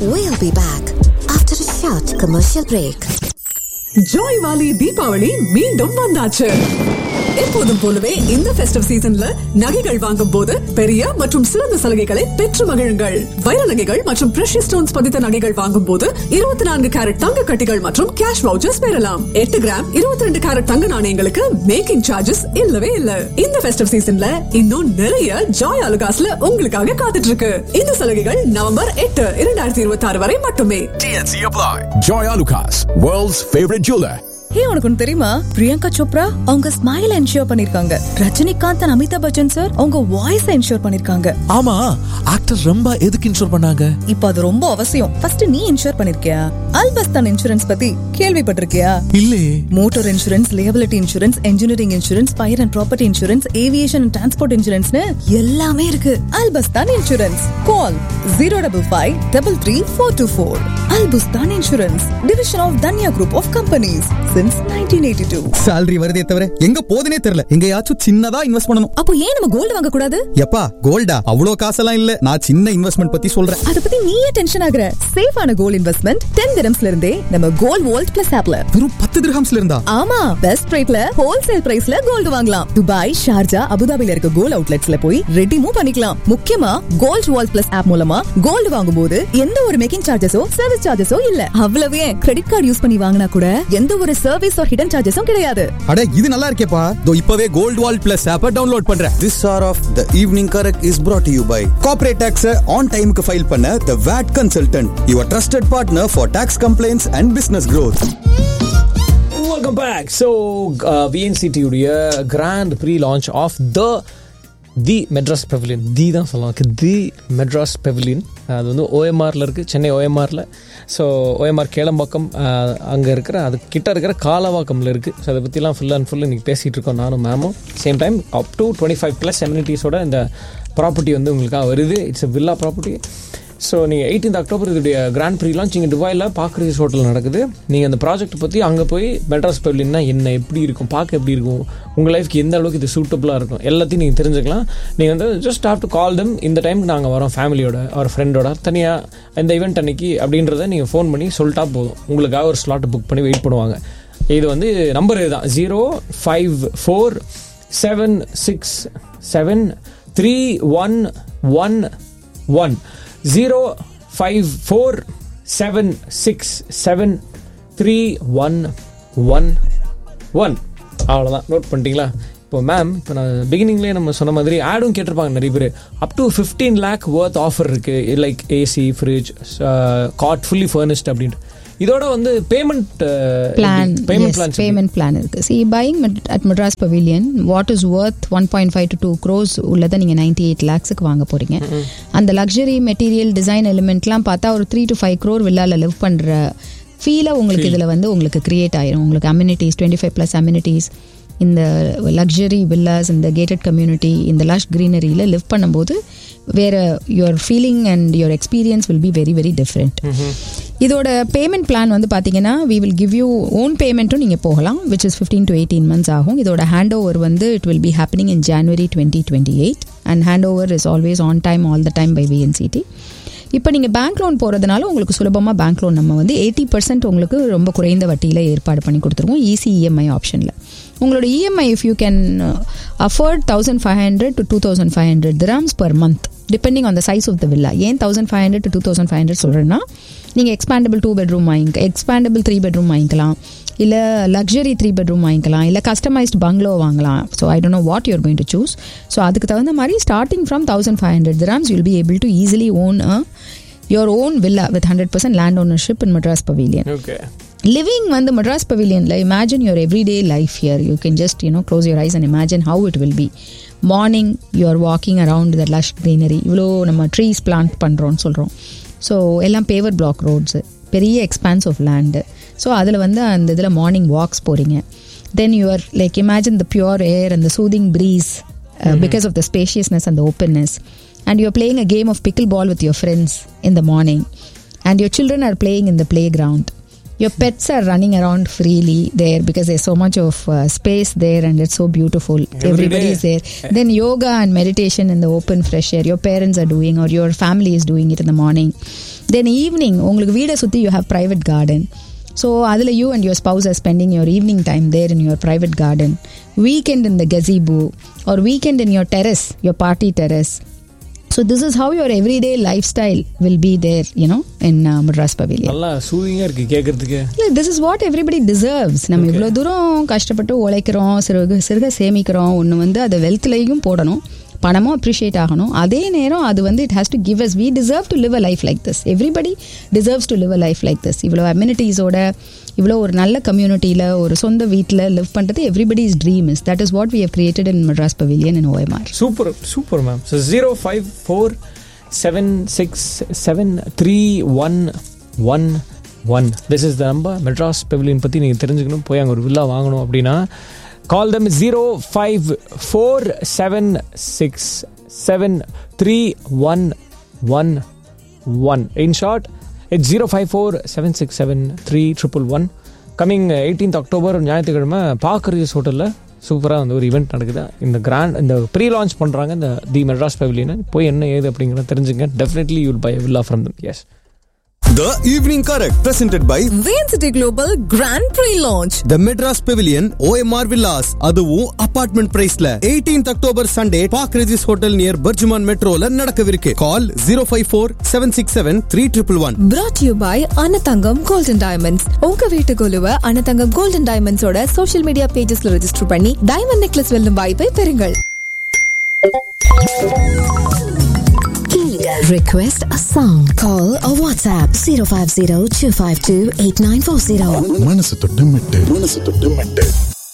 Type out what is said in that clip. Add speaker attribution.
Speaker 1: We'll be back after a short commercial break.
Speaker 2: Joy வாலி தீபாவளி மீண்டும் வந்தாச்சு எப்போதும் போலவே இந்த ஃபெஸ்டிவ் சீசன்ல நகைகள் வாங்கும் போது பெரிய மற்றும் சிறந்த சலுகைகளை பெற்று மகிழுங்கள் வைர நகைகள் மற்றும் பிரஷியஸ் ஸ்டோன்ஸ் பதித்த நகைகள் வாங்கும் போது இருபத்தி நான்கு கேரட் தங்க கட்டிகள் மற்றும் கேஷ் வவுச்சர்ஸ் பெறலாம் எட்டு கிராம் இருபத்தி ரெண்டு கேரட் தங்க நாணயங்களுக்கு மேக்கிங் சார்ஜஸ் இல்லவே இல்ல இந்த ஃபெஸ்டிவ் சீசன்ல இன்னும் நிறைய ஜாய் அலுகாஸ்ல உங்களுக்காக காத்துட்டு இருக்கு இந்த சலுகைகள் நவம்பர் எட்டு இரண்டாயிரத்தி இருபத்தி ஆறு வரை மட்டுமே
Speaker 3: TNC apply. Joy Alucas, world's favorite jeweler.
Speaker 4: ஹே உனக்கு ஒண்ணு தெரியுமா பிரியங்கா சோப்ரா அவங்க ஸ்மைல் என்ஷூர் பண்ணிருக்காங்க ரஜினிகாந்த் and அமிதாப் பச்சன் சார் அவங்க வாய்ஸ் என்ஷூர் பண்ணிருக்காங்க
Speaker 5: ஆமா ஆக்டர் ரொம்ப எதுக்கு இன்ஷூர் பண்ணாங்க
Speaker 4: இப்போ அது ரொம்ப அவசியம் ஃபர்ஸ்ட் நீ இன்ஷூர் பண்ணிருக்கியா அல்பஸ்தான் இன்சூரன்ஸ் பத்தி கேள்விப்பட்டிருக்கியா
Speaker 5: இல்லையே
Speaker 4: motor insurance liability insurance engineering insurance fire and property insurance aviation and transport இன்சூரன்ஸ்னு எல்லாமே இருக்கு அல்பஸ்தான் insurance call zero double five double three four two four அல்பஸ்தான் insurance division of Dhanya group of companies since nineteen eighty two
Speaker 6: salary வருதே தவிர எங்க போதுனே தெரியல எங்கயாச்சும் சின்னதா இன்வெஸ்ட் பண்ணணும்
Speaker 4: அப்போ ஏன் நம்ம கோல்டு வாங்க கூடாது
Speaker 6: எப்பா கோல்டா அவ்வளோ காசெல்லாம் இல்ல நான் சின்ன இன்வெஸ்ட்மெண்ட் பத்தி சொல்றேன்
Speaker 4: அத பத்தி நீயே டென்ஷன் ஆகுற சேஃபான கோல்ட் இன்வெஸ்ட்மெண்ட் டென் திரம்ஸ்ல இருந்தே நம்ம கோல்ட் வோல்ட் பிளஸ் ஆப்ல
Speaker 6: வெறும் பத்து திரஹம்ஸ்ல இருந்தா
Speaker 4: ஆமா பெஸ்ட் ரேட்ல ஹோல்சேல் பிரைஸ்ல கோல்டு வாங்கலாம் துபாய் ஷார்ஜா அபுதாபில இருக்க கோல்ட் அவுட்லெட்ஸ்ல போய் ரெடிமும் பண்ணிக்கலாம் முக்கியமா கோல்ட் வால் பிளஸ் ஆப் மூலமா கோல்டு வாங்கும்போது எந்த ஒரு மேக்கிங் சார்ஜஸோ சர்வீஸ் சார்ஜஸோ இல்ல அவ்வளவே கிரெடிட் கார்டு யூஸ் பண்ணி வாங்கினா கூட எந்த ஒரு சர்வீஸ் ஆர் ஹிடன் சார்ஜஸும் கிடையாது
Speaker 6: அட இது நல்லா இருக்கேப்பா இதோ இப்பவே கோல்ட் வால் பிளஸ் ஆப்ப டவுன்லோட் பண்றேன்
Speaker 7: This hour of the evening correct is brought to you by
Speaker 6: corporate tax on டைமுக்கு ஃபைல் பண்ண
Speaker 7: the VAT Consultant, your trusted partner for tax complaints and business growth.
Speaker 8: Welcome back so விஎன்சிடியுடைய grand pre launch of the the Madras Pavilion the தான் சொல்லுவாங்க the Madras Pavilion அது வந்து ஓஎம்ஆரில் இருக்குது சென்னை ஓஎம்ஆரில் ஸோ ஓஎம்ஆர் கேளம்பாக்கம் அங்கே இருக்கிற அது கிட்ட இருக்கிற காலவாக்கமில் இருக்குது ஸோ அதை பற்றிலாம் ஃபுல் அண்ட் ஃபுல் இன்றைக்கி பேசிகிட்டு இருக்கோம் நானும் மேமும் same time up to twenty five plus எம்யூனிட்டிஸோட இந்த ப்ராப்பர்ட்டி வந்து உங்களுக்காக வருது it's a villa property so நீங்கள் எயிட்டீன்த் அக்டோபர் இதோடைய கிராண்ட் ப்ரீ லான்ச் இங்கே துபாயில் பாக்ரிஸ் ஹோட்டல் நடக்குது நீங்கள் அந்த ப்ராஜெக்ட் பற்றி அங்கே போய் மெட்ராஸ் பெவிலியன்னா என்ன எப்படி இருக்கும் பார்க்க எப்படி இருக்கும் உங்கள் லைஃப்க்கு எந்த அளவுக்கு இது சூட்டபுளாக இருக்கும் எல்லாத்தையும் நீங்கள் தெரிஞ்சுக்கலாம் நீங்கள் வந்து just have to call them இந்த டைமுக்கு நாங்கள் வரோம் ஃபேமிலியோட ஒரு ஃப்ரெண்டோட தனியாக இந்த ஈவெண்ட் அன்னைக்கு அப்படின்றத நீங்கள் ஃபோன் பண்ணி சொல்லிட்டா போதும் உங்களுக்காக ஒரு ஸ்லாட் புக் பண்ணி வெயிட் பண்ணுவாங்க இது வந்து நம்பர் இதுதான் zero five four seven six seven three one one one zero five four seven six seven three one one one அவ்வளோதான் நோட் பண்ணிட்டீங்களா இப்போ மேம் இப்போ நான் பிகினிங்லேயே நம்ம சொன்ன மாதிரி ஆடும் கேட்டிருப்பாங்க நிறைய பேர் up to fifteen lakh worth offer இருக்குது like AC fridge cot fully furnished அப்படின்ட்டு இதோட வந்து payment
Speaker 9: plan
Speaker 8: payment
Speaker 9: yes,
Speaker 8: plan
Speaker 9: payment plan இருக்கு see buying mat- at madras pavilion what is worth 1.5 to 2 crores உள்ளதை நீங்க 98 எயிட் லேக்ஸுக்கு வாங்க போறீங்க அந்த லக்ஸரி மெட்டீரியல் டிசைன் எலிமெண்ட்லாம் பார்த்தா ஒரு த்ரீ டு ஃபைவ் க்ரோர் வில்லால லிவ் பண்ற ஃபீலை உங்களுக்கு இதுல வந்து உங்களுக்கு கிரியேட் ஆயிரும் உங்களுக்கு amenities twenty five plus amenities இந்த லக்ஸரி வில்லாஸ் இந்த கேட்டட் கம்யூனிட்டி இந்த லஷ் க்ரீனரியில் லிவ் பண்ணும்போது வேற your feeling and your experience will be very very different இதோட பேமெண்ட் பிளான் வந்து பார்த்தீங்கன்னா we will give you own பேமெண்ட்டும் நீங்கள் போகலாம் which is fifteen to eighteen months ஆகும் இதோட ஹேண்ட் ஓவர் வந்து it will be happening in January twenty twenty eight and hand over is always on time all the time by VNCT இப்போ நீங்கள் bank loan போகிறதுனால உங்களுக்கு சுலபமாக bank loan நம்ம வந்து எயிட்டி பர்சன்ட் உங்களுக்கு ரொம்ப குறைந்த வட்டியில் ஏற்பாடு பண்ணி கொடுத்துருவோம் ஈஸி இஎம்ஐ ஆப்ஷனில் உங்களோட EMI if you can afford thousand five hundred to two thousand five hundred grams per month depending on the size of the villa ஏன் thousand five hundred to two thousand five hundred சொல்கிறேன்னா நீங்கள் expandable two bedroom வாங்கிக்க expandable three bedroom வாங்கிக்கலாம் இல்லை luxury three bedroom வாங்கிக்கலாம் இல்லை customised bungalow வாங்கலாம் so I don't know what you're going to choose so அதுக்கு தகுந்த மாதிரி starting from thousand five hundred grams you'll be able to easily own your own villa with hundred percent land ownership in Madras Pavilion
Speaker 8: okay
Speaker 9: living வந்து மெட்ராஸ் பவிலியனில் imagine your everyday life here you can just you know close your eyes and imagine how it will be morning you are walking around the lush greenery இவ்வளோ நம்ம trees plant பண்ணுறோன்னு சொல்கிறோம் so எல்லாம் paver block roads பெரிய expanse of land so அதில் வந்து அந்த இதில் மார்னிங் வாக்ஸ் போகிறீங்க then you're like imagine the pure air and the soothing breeze because of the spaciousness and the openness and you're playing a game of pickleball with your friends in the morning and your children are playing in the playground your pets are running around freely there because there's so much of uh, space there and it's so beautiful everybody
Speaker 8: day.
Speaker 9: is there then yoga and meditation in the open fresh air your parents are doing or your family is doing it in the morning then evening உங்களுக்கு வீடை சுற்றி you have private garden so அதில் you and your spouse are spending your evening time there in your private garden weekend in the gazebo or weekend in your terrace your party terrace so this is how your everyday lifestyle will be there you know in Madras Pavilion
Speaker 8: நல்லா சூதிங்கா இருக்கு கேட்கறதுக்கு
Speaker 9: இல்லை this is what everybody deserves நம்ம இவ்வளோ தூரம் கஷ்டப்பட்டு உழைக்கிறோம் சிறுக சிறுக சேமிக்கிறோம் ஒன்று வந்து அதை வெல்த்லையும் போடணும் பணமும் அப்ரிஷியேட் ஆகணும் அதே நேரம் அது வந்து it has to give us we deserve to live a life like this everybody deserves to live a life like this இவ்வளோ அம்யூனிட்டிஸோட இவ்வளோ ஒரு நல்ல கம்யூனிட்டியில் ஒரு சொந்த வீட்டில் லிவ் பண்ணுறது everybody is dream is that is what we have created in Madras Pavilion in OMR
Speaker 8: super super ma'am so zero five four seven six seven three one one one this is the number Madras Pavilion பற்றி நீங்கள் தெரிஞ்சுக்கணும் போய் அங்கே ஒரு வில்லா வாங்கணும் அப்படின்னா call them zero five four seven six seven three one one one in short it's zero five four seven six seven three triple one coming eighteenth October ஞாயிற்றுக்கிழமை பாக்கரிஸ் ஹோட்டலில் சூப்பராக வந்து ஒரு ஈவெண்ட் நடக்குது இந்த கிராண்ட் இந்த ப்ரீ லான்ச் பண்ணுறாங்க இந்த தி மெட்ராஸ் பெவிலியனை போய் என்ன ஏது அப்படிங்கிறத தெரிஞ்சுங்க definitely you'll buy villa from them yes
Speaker 7: The Evening Correct, presented by
Speaker 4: Vancity global grand pre launch
Speaker 7: The Madras Pavilion, OMR Villas. அதுவும் அபார்ட்மெண்ட் பிரைஸ்ல 18th October Sunday Park Regis hotel near BurJuman மெட்ரோல நடக்கவிருக்கு call zero five four seven six seven three triple one
Speaker 4: brought you by Anathangam golden diamonds உங்க வீட்டு குழுவ Anathangam golden டைமண்ட்ஸோட social media பேஜஸ்ல register பண்ணி டைமண்ட் நெக்லஸ் வெல்லும் வாய்ப்பை பெறுங்கள்
Speaker 1: Request a song. Call or WhatsApp 050 252 8940.
Speaker 10: மனசு தொட்டு மெட்டு மனசு தொட்டு மெட்டு